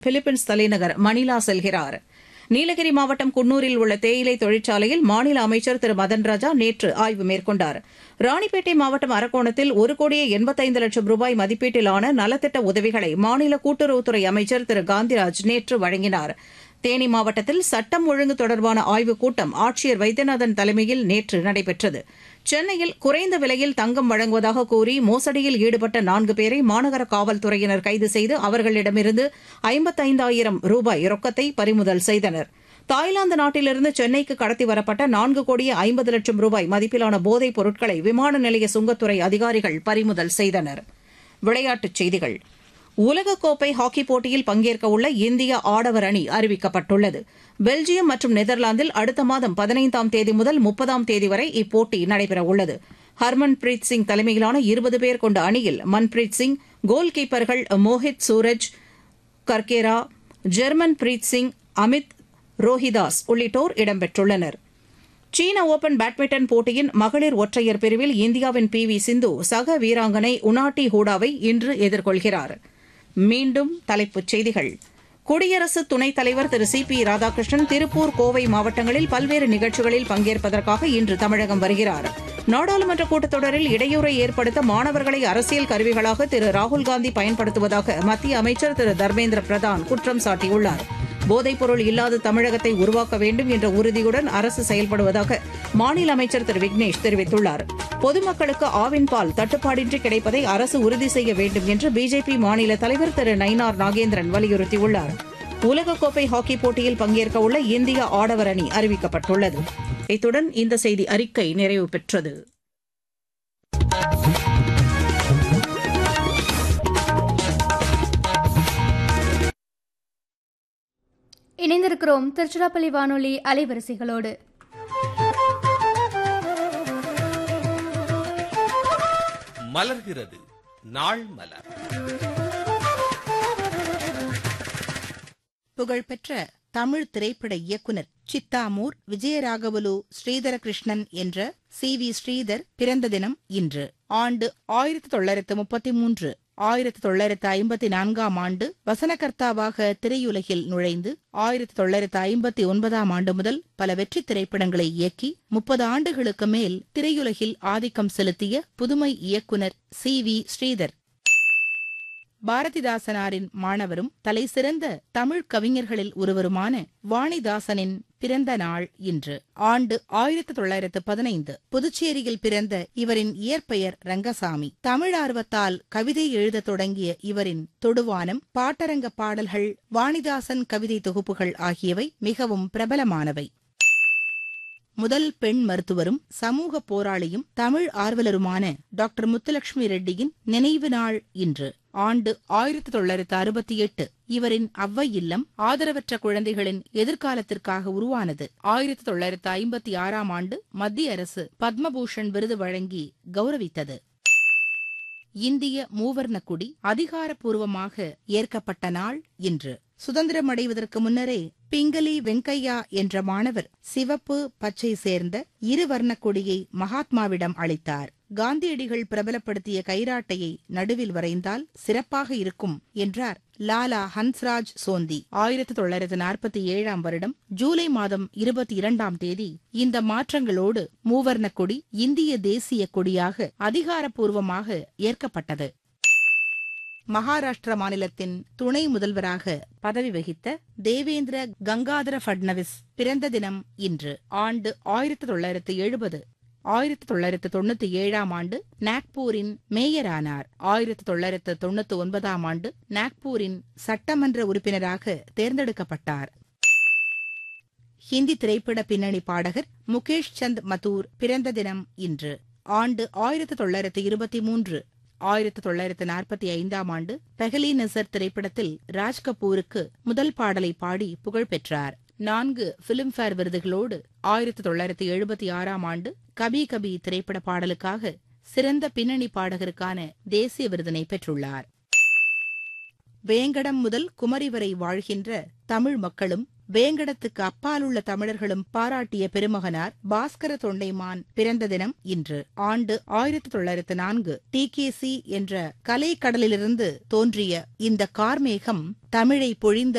Philippines தலைநகர் மணிலா செல்கிறார் நீலகிரி மாவட்டம் குன்னூரில் உள்ள தேயிலை தொழிற்சாலையில் மாநில அமைச்சர் திரு மதன் ராஜா நேற்று ஆய்வு மேற்கொண்டார் ராணிப்பேட்டை மாவட்டம் அரக்கோணத்தில் ஒரு கோடியே எண்பத்தைந்து லட்சம் ரூபாய் மதிப்பீட்டிலான நலத்திட்ட உதவிகளை மாநில கூட்டுறவுத்துறை அமைச்சர் திரு காந்திராஜ் நேற்று வழங்கினார் தேனி மாவட்டத்தில் சட்டம் ஒழுங்கு தொடர்பான ஆய்வுக் கூட்டம் ஆட்சியர் வைத்தியநாதன் தலைமையில் நேற்று நடைபெற்றது சென்னையில் குறைந்த விலையில் தங்கம் வழங்குவதாக கூறி மோசடியில் ஈடுபட்ட நான்கு பேரை மாநகர காவல்துறையினர் கைது செய்து அவர்களிடமிருந்து ஐம்பத்தைந்தாயிரம் ரூபாய் ரொக்கத்தை பறிமுதல் செய்தனர் தாய்லாந்து நாட்டிலிருந்து சென்னைக்கு கடத்தி வரப்பட்ட நான்கு கோடியே ஐம்பது லட்சம் ரூபாய் மதிப்பிலான போதைப் பொருட்களை விமான நிலைய சுங்கத்துறை அதிகாரிகள் பறிமுதல் செய்தனர் விளையாட்டுச் செய்திகள் உலகக்கோப்பை ஹாக்கிப் போட்டியில் பங்கேற்க உள்ள இந்திய ஆடவர் அணி அறிவிக்கப்பட்டுள்ளது பெல்ஜியம் மற்றும் நெதர்லாந்தில் அடுத்த மாதம் பதினைந்தாம் தேதி முதல் முப்பதாம் தேதி வரை இப்போட்டி நடைபெறவுள்ளது ஹர்மன் பிரீத் சிங் தலைமையிலான இருபது பேர் கொண்ட அணியில் மன்பிரீத் சிங் கோல் கீப்பர்கள் மோஹித் சூரஜ் கர்கேரா ஜெர்மன் பிரீத் சிங் அமித் ரோஹிதாஸ் உள்ளிட்டோர் இடம்பெற்றுள்ளனர் சீன ஓபன் பேட்மிண்டன் போட்டியின் மகளிர் ஒற்றையர் பிரிவில் இந்தியாவின் பி வி சிந்து சக வீராங்கனை உனாட்டி ஹூடாவை இன்று எதிர்கொள்கிறார் மீண்டும் தலைப்புச் செய்திகள் குடியரசு துணைத் தலைவர் திரு சி பி ராதாகிருஷ்ணன் திருப்பூர் கோவை மாவட்டங்களில் பல்வேறு நிகழ்ச்சிகளில் பங்கேற்பதற்காக இன்று தமிழகம் வருகிறார் நாடாளுமன்ற கூட்டத்தொடரில் இடையூறை ஏற்படுத்த மாணவர்களை அரசியல் கருவிகளாக திரு ராகுல்காந்தி பயன்படுத்துவதாக மத்திய அமைச்சர் திரு தர்மேந்திர பிரதான் குற்றம் சாட்டியுள்ளார் போதைப்பொருள் இல்லாத தமிழகத்தை உருவாக்க வேண்டும் என்ற உறுதியுடன் அரசு செயல்படுவதாக மாநில அமைச்சர் திரு விக்னேஷ் தெரிவித்துள்ளார் பொதுமக்களுக்கு ஆவின் பால் தட்டுப்பாடின்றி கிடைப்பதை அரசு உறுதி செய்ய வேண்டும் என்று பிஜேபி மாநில தலைவர் திரு நயினார் நாகேந்திரன் வலியுறுத்தியுள்ளார் உலகக்கோப்பை ஹாக்கி போட்டியில் பங்கேற்க உள்ள இந்திய ஆடவர் அணி அறிவிக்கப்பட்டுள்ளது இத்துடன் இந்த செய்தி அறிக்கை நிறைவு பெற்றது இணைந்திருக்கிறோம் திருச்சிராப்பள்ளி வானொலி அலைவரிசைகளோடு மலர்கிறது நாள் மலர் புகழ்பெற்ற தமிழ் திரைப்பட இயக்குனர் சித்தாமூர் விஜயராகவலு ஸ்ரீதர கிருஷ்ணன் என்ற சி வி ஸ்ரீதர் பிறந்த தினம் இன்று ஆண்டு ஆயிரத்தி தொள்ளாயிரத்து முப்பத்தி மூன்று ஆயிரத்தி தொள்ளாயிரத்து ஐம்பத்தி நான்காம் ஆண்டு வசனகர்த்தாவாக திரையுலகில் நுழைந்து ஆயிரத்தி தொள்ளாயிரத்து ஐம்பத்தி ஒன்பதாம் ஆண்டு முதல் பல வெற்றி திரைப்படங்களை இயக்கி முப்பது ஆண்டுகளுக்கு மேல் திரையுலகில் ஆதிக்கம் செலுத்திய புதுமை இயக்குனர் சி வி ஸ்ரீதர் பாரதிதாசனாரின் மாணவரும் தலைசிறந்த தமிழ் கவிஞர்களில் ஒருவருமான வாணிதாசனின் பிறந்த நாள் இன்று ஆண்டு ஆயிரத்தி தொள்ளாயிரத்து பதினைந்து புதுச்சேரியில் பிறந்த இவரின் இயற்பெயர் ரங்கசாமி தமிழ் ஆர்வத்தால் கவிதை எழுதத் தொடங்கிய இவரின் தொடுவானம் பாட்டரங்க பாடல்கள் வாணிதாசன் கவிதை தொகுப்புகள் ஆகியவை மிகவும் பிரபலமானவை முதல் பெண் மருத்துவரும் சமூக போராளியும் தமிழ் ஆர்வலருமான டாக்டர் முத்துலட்சுமி ரெட்டியின் நினைவு நாள் இன்று ஆண்டு ஆயிரத்தி தொள்ளாயிரத்து அறுபத்தி எட்டு இவரின் அவ்வை இல்லம் ஆதரவற்ற குழந்தைகளின் எதிர்காலத்திற்காக உருவானது ஆயிரத்தி தொள்ளாயிரத்து ஐம்பத்தி ஆறாம் ஆண்டு மத்திய அரசு பத்மபூஷன் விருது வழங்கி கௌரவித்தது இந்திய மூவர்ண கொடி அதிகாரப்பூர்வமாக ஏற்கப்பட்ட நாள் இன்று சுதந்திரம் அடைவதற்கு முன்னரே பிங்களி வெங்கையா என்ற மாணவர் சிவப்பு பச்சை சேர்ந்த இரு வர்ணக் கொடியை மகாத்மாவிடம் அளித்தார் காந்தியடிகள் பிரபலப்படுத்திய கைராட்டையை நடுவில் வரைந்தால் சிறப்பாக இருக்கும் என்றார் லாலா ஹன்ஸ்ராஜ் சோந்தி ஆயிரத்தி தொள்ளாயிரத்து நாற்பத்தி ஏழாம் வருடம் ஜூலை மாதம் இருபத்தி இரண்டாம் தேதி இந்த மாற்றங்களோடு மூவர்ணக் கொடி இந்திய தேசிய கொடியாக அதிகாரப்பூர்வமாக ஏற்கப்பட்டது மகாராஷ்டிரா மாநிலத்தின் துணை முதல்வராக பதவி வகித்த தேவேந்திர கங்காதர பட்னவிஸ் பிறந்த தினம் இன்று ஆண்டு ஆயிரத்தி தொள்ளாயிரத்து எழுபது ஆயிரத்தி தொள்ளாயிரத்து தொண்ணூத்தி ஏழாம் ஆண்டு நாக்பூரின் மேயரானார் ஆயிரத்தி தொள்ளாயிரத்து தொண்ணூத்தி ஒன்பதாம் ஆண்டு நாக்பூரின் சட்டமன்ற உறுப்பினராக தேர்ந்தெடுக்கப்பட்டார் ஹிந்தி திரைப்பட பின்னணி பாடகர் முகேஷ் சந்த் மதூர் பிறந்த தினம் இன்று ஆண்டு ஆயிரத்தி தொள்ளாயிரத்து இருபத்தி மூன்று ஆயிரத்தி தொள்ளாயிரத்து நாற்பத்தி ஐந்தாம் ஆண்டு பெஹலி நசர் திரைப்படத்தில் ராஜ் கபூருக்கு முதல் பாடலை பாடி புகழ் பெற்றார் நான்கு பிலிம்பேர் விருதுகளோடு ஆயிரத்தி தொள்ளாயிரத்தி எழுபத்தி ஆறாம் ஆண்டு கபி கபி திரைப்பட பாடலுக்காக சிறந்த பின்னணி பாடகருக்கான தேசிய விருதினை பெற்றுள்ளார் வேங்கடம் முதல் குமரி வரை வாழ்கின்ற தமிழ் மக்களும் வேங்கடத்துக்கு அப்பாலுள்ள தமிழர்களும் பாராட்டிய பெருமகனார் பாஸ்கர தொண்டைமான் பிறந்த தினம் இன்று ஆண்டு ஆயிரத்தி தொள்ளாயிரத்து நான்கு டி கே சி என்ற கலைக்கடலிலிருந்து தோன்றிய இந்த கார்மேகம் தமிழை பொழிந்த